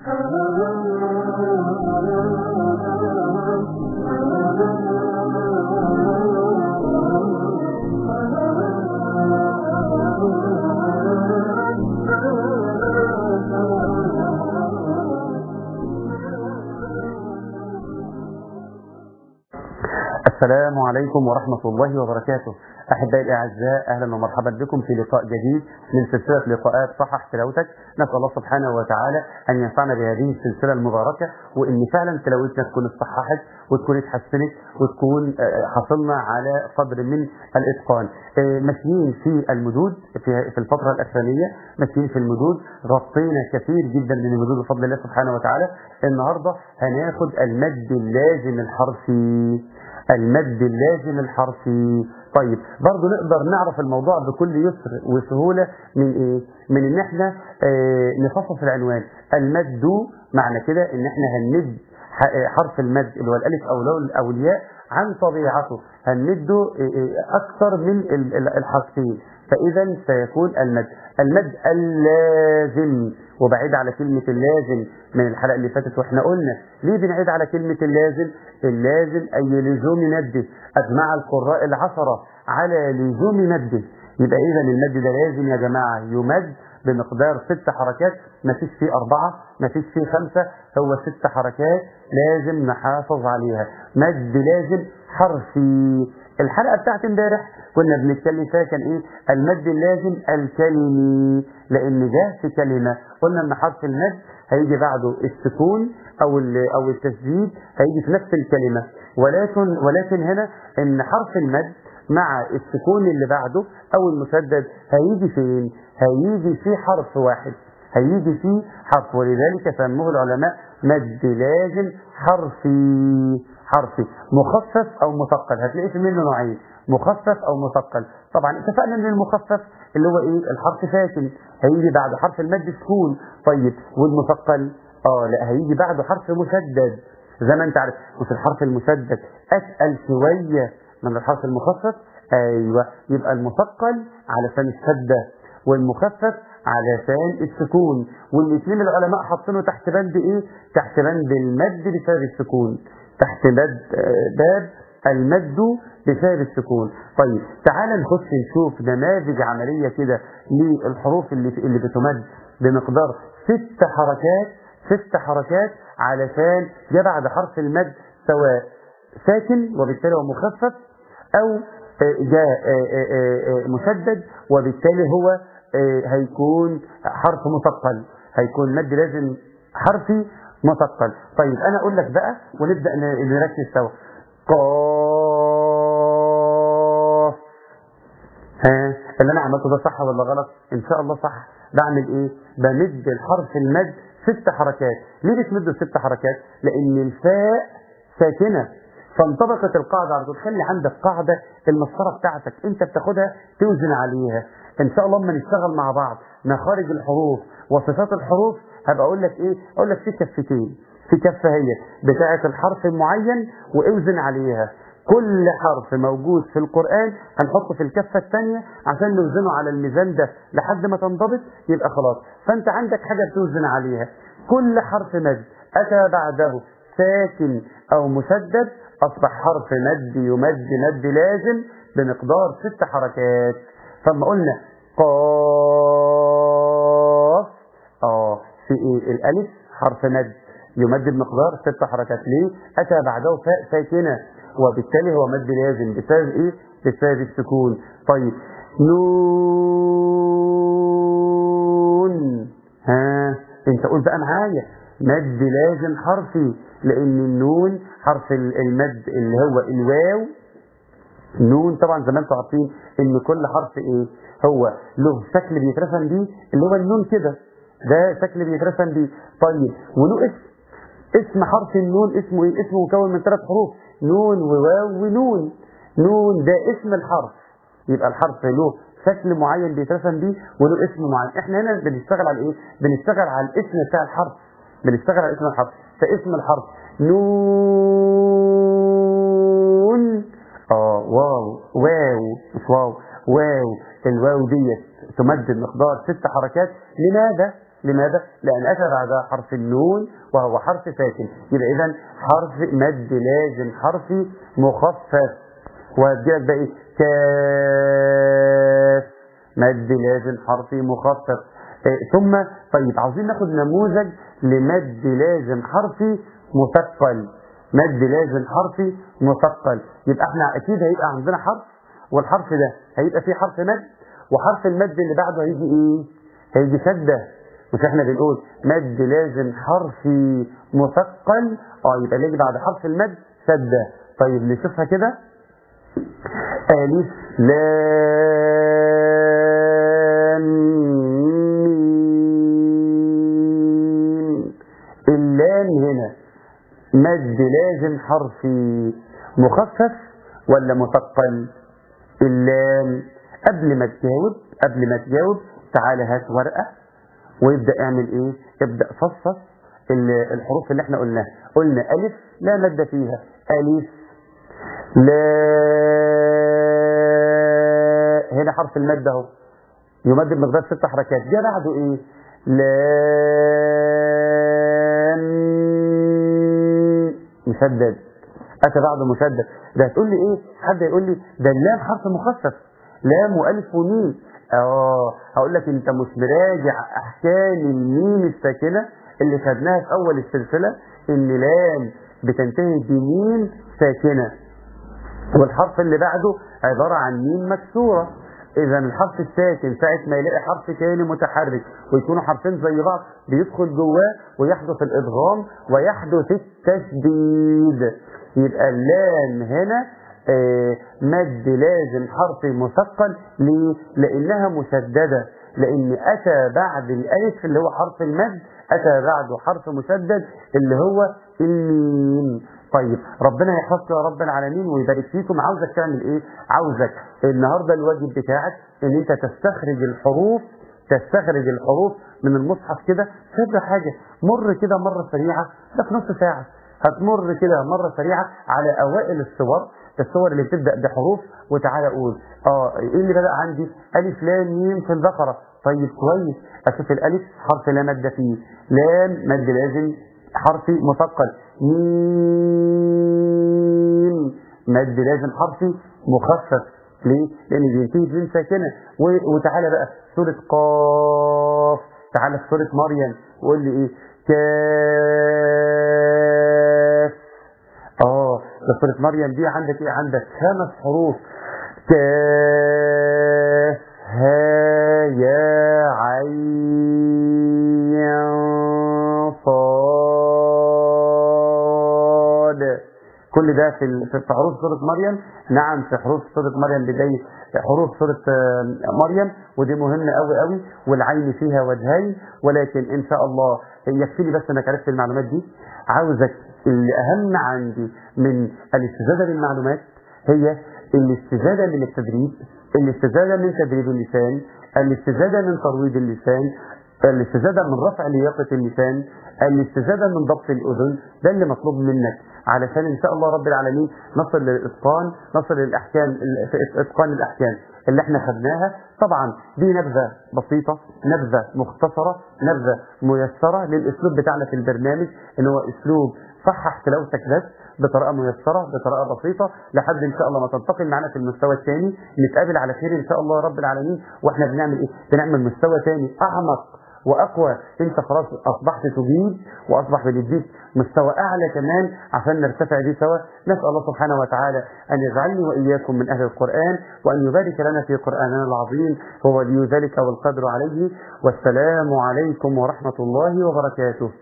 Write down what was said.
السلام عليكم ورحمة الله وبركاته أحبائي الأعزاء أهلا ومرحبا بكم في لقاء جديد من سلسلة لقاءات صحح تلاوتك نسأل الله سبحانه وتعالى أن ينفعنا بهذه السلسلة المباركة وإن فعلا تلاوتنا تكون اصطححت وتكون اتحسنت وتكون آه، حصلنا على قدر من الإتقان آه، ماشيين في المدود في في الفترة الأخرانية ماشيين في المدود غطينا كثير جدا من المدود بفضل الله سبحانه وتعالى النهاردة هناخد المد اللازم الحرفي المد اللازم الحرفي طيب برضه نقدر نعرف الموضوع بكل يسر وسهولة من ايه من ان احنا اه نخصص العنوان المد معنى كده ان احنا هنمد ح- حرف المد اللي هو الالف او لو او الياء عن طبيعته هنمده اه، اه، اكثر من ال- ال- الحرفين فاذا سيكون المد المد اللازم وبعيد على كلمة اللازم من الحلقة اللي فاتت واحنا قلنا ليه بنعيد على كلمة اللازم اللازم أي لزوم مده أجمع القراء العشرة على لزوم مده يبقى إذا المد ده لازم يا جماعة يمد بمقدار ست حركات ما فيش فيه أربعة ما فيش فيه خمسة هو ست حركات لازم نحافظ عليها مد لازم حرفي الحلقة بتاعت امبارح كنا بنتكلم فيها كان ايه المد اللازم الكلمي لان جاء في كلمة قلنا ان حرف المد هيجي بعده السكون او ال- او التسديد هيجي في نفس الكلمة ولكن ولكن هنا ان حرف المد مع السكون اللي بعده او المسدد هيجي فين هيجي في حرف واحد هيجي فيه حرف ولذلك سموه العلماء مد لازم حرفي حرفي مخفف او مثقل هتلاقي في منه نوعين مخفف او مثقل طبعا اتفقنا ان المخفف اللي هو ايه الحرف ساكن هيجي بعده حرف المد سكون طيب والمثقل اه لا هيجي بعده حرف مسدد زي ما انت عارف وفي الحرف المسدد اتقل شويه من الحرف المخفف ايوه يبقى المثقل علشان الشده والمخفف علشان السكون والاثنين العلماء حاطينه تحت بند ايه تحت بند المد بسبب السكون تحت بند آه، باب المد بسبب السكون طيب تعال نخش نشوف نماذج عمليه كده للحروف اللي اللي بتمد بمقدار ست حركات ست حركات علشان جاء بعد حرف المد سواء ساكن وبالتالي هو مخفف او آه، جاء آه، آه، آه، مسدد وبالتالي هو آه، هيكون حرف مثقل هيكون مد لازم حرفي مثقل طيب انا اقول لك بقى ونبدا ن- نركز سوا قاف ها اللي انا عملته ده صح ولا غلط ان شاء الله صح بعمل ايه بمد الحرف المد ست حركات ليه بتمد ست حركات لان الفاء ساكنه فانطبقت القاعده على طول خلي عندك قاعده المسطره بتاعتك انت بتاخدها توزن عليها ان شاء الله لما نشتغل مع بعض مخارج الحروف وصفات الحروف هبقى اقول لك ايه اقول لك في كفتين في كفه هي بتاعه الحرف المعين واوزن عليها كل حرف موجود في القرآن هنحطه في الكفة الثانية عشان نوزنه على الميزان ده لحد ما تنضبط يبقى خلاص فانت عندك حاجة توزن عليها كل حرف مد أتى بعده ساكن أو مسدد أصبح حرف مد يمد مد لازم بمقدار ست حركات فلما قلنا قاف اه في ايه الالف حرف مد يمد بمقدار ست حركات ليه اتى بعده فاء ساكنه وبالتالي هو مد لازم بسبب ايه بسبب السكون طيب نون ها انت قول بقى معايا مد لازم حرفي لان النون حرف ال- المد اللي هو الواو نون طبعا زي ما انتم عارفين ان كل حرف ايه هو له شكل بيترسم بيه اللي هو النون كده ده شكل بيترسم بيه طيب وله اسم اسم حرف النون اسمه ايه اسمه مكون من ثلاث حروف نون وواو ونون نون ده اسم الحرف يبقى الحرف له شكل معين بيترسم بيه وله اسم معين احنا هنا بنشتغل على ايه بنشتغل على الاسم بتاع الحرف بنشتغل على اسم الحرف فاسم الحرف نون اه واو واو مش واو واو الواو ديت تمد بمقدار ست حركات لماذا لماذا؟ لأن أتى بعدها حرف النون وهو حرف ساكن يبقى إذا حرف مد لازم حرفي مخفف وهديلك بقى إيه؟ كاف مد لازم حرفي مخفف إيه ثم طيب عاوزين ناخد نموذج لمد لازم حرفي مثقل مد لازم حرفي مثقل يبقى احنا اكيد هيبقى عندنا حرف والحرف ده هيبقى فيه حرف مد وحرف المد اللي بعده هيجي ايه هيجي شده مش احنا بنقول مد لازم حرفي مثقل اه يبقى اللي يجي بعد حرف المد شده طيب نشوفها كده الف لام ميم اللام هنا مد لازم حرفي مخفف ولا مثقل اللام قبل ما تجاوب قبل ما تجاوب تعالى هات ورقة ويبدأ اعمل ايه ابدأ فصص ال- الحروف اللي احنا قلناها قلنا ألف لا مد فيها ألف لا هنا حرف المد اهو يمد بمقدار ست حركات جاء بعده ايه لام مشدد اتى بعده مشدد ده هتقول لي ايه حد يقول لي ده اللام حرف مخفف لام والف وميم اه هقول لك انت مش مراجع احكام الميم الساكنه اللي خدناها في اول السلسله ان لام بتنتهي بميم ساكنه والحرف اللي بعده عبارة عن ميم مكسورة إذا الحرف الساكن ساعة ما يلاقي حرف تاني متحرك ويكونوا حرفين زي بعض بيدخل جواه ويحدث الإدغام ويحدث التشديد يبقى اللام هنا آه، مد لازم حرف مثقل ليه؟ لأنها مشددة لأن أتى بعد الألف اللي هو حرف المد أتى بعده حرف مشدد اللي هو الميم طيب ربنا يحفظك يا رب العالمين ويبارك فيكم عاوزك تعمل ايه عاوزك النهارده الواجب بتاعك ان انت تستخرج الحروف تستخرج الحروف من المصحف كده كذا حاجه مر كده مره سريعه ده في نص ساعه هتمر كده مره سريعه على اوائل الصور الصور اللي بتبدا بحروف وتعالى قول اه ايه اللي بدا عندي الف لام ميم في البقره طيب كويس اشوف الالف حرف لا مد فيه لام مد لازم حرفي مثقل ميم مد لازم حرفي مخفف ليه؟ لأن بينتهي بميم ساكنة و- وتعالى بقى سورة قاف تعالى في سورة مريم وقول لي إيه؟ كاف اه ده سورة مريم دي عندك إيه؟ عندك خمس حروف كاف ها يا عين صاد كل ده في ال- في حروف سورة مريم نعم في حروف سورة مريم بداية حروف سورة آه، مريم ودي مهمة قوي قوي والعين فيها وجهين ولكن إن شاء الله يكفي لي بس إنك عرفت المعلومات دي عاوزك اللي أهم عندي من الاستزادة بالمعلومات هي الاستزادة من التدريب الاستزادة من تدريب اللسان الاستزادة من ترويض اللسان الاستزادة من رفع لياقة اللسان الاستزادة من ضبط الأذن ده اللي مطلوب منك علشان إن شاء الله رب العالمين نصل للإتقان نصل للأحكام في إتقان الأحكام اللي احنا خدناها طبعا دي نبذة بسيطة نبذة مختصرة نبذة ميسرة للأسلوب بتاعنا في البرنامج إن هو أسلوب صحح تلاوتك بس بطريقه ميسره بطريقه بسيطه لحد ان شاء الله ما تنتقل معنا في المستوى الثاني نتقابل على خير ان شاء الله رب العالمين واحنا بنعمل ايه؟ بنعمل مستوى ثاني اعمق واقوى انت خلاص اصبحت تجيد واصبح بنديك مستوى اعلى كمان عشان نرتفع بيه سوا نسال الله سبحانه وتعالى ان يجعلني واياكم من اهل القران وان يبارك لنا في قراننا العظيم هو ولي ذلك والقدر عليه والسلام عليكم ورحمه الله وبركاته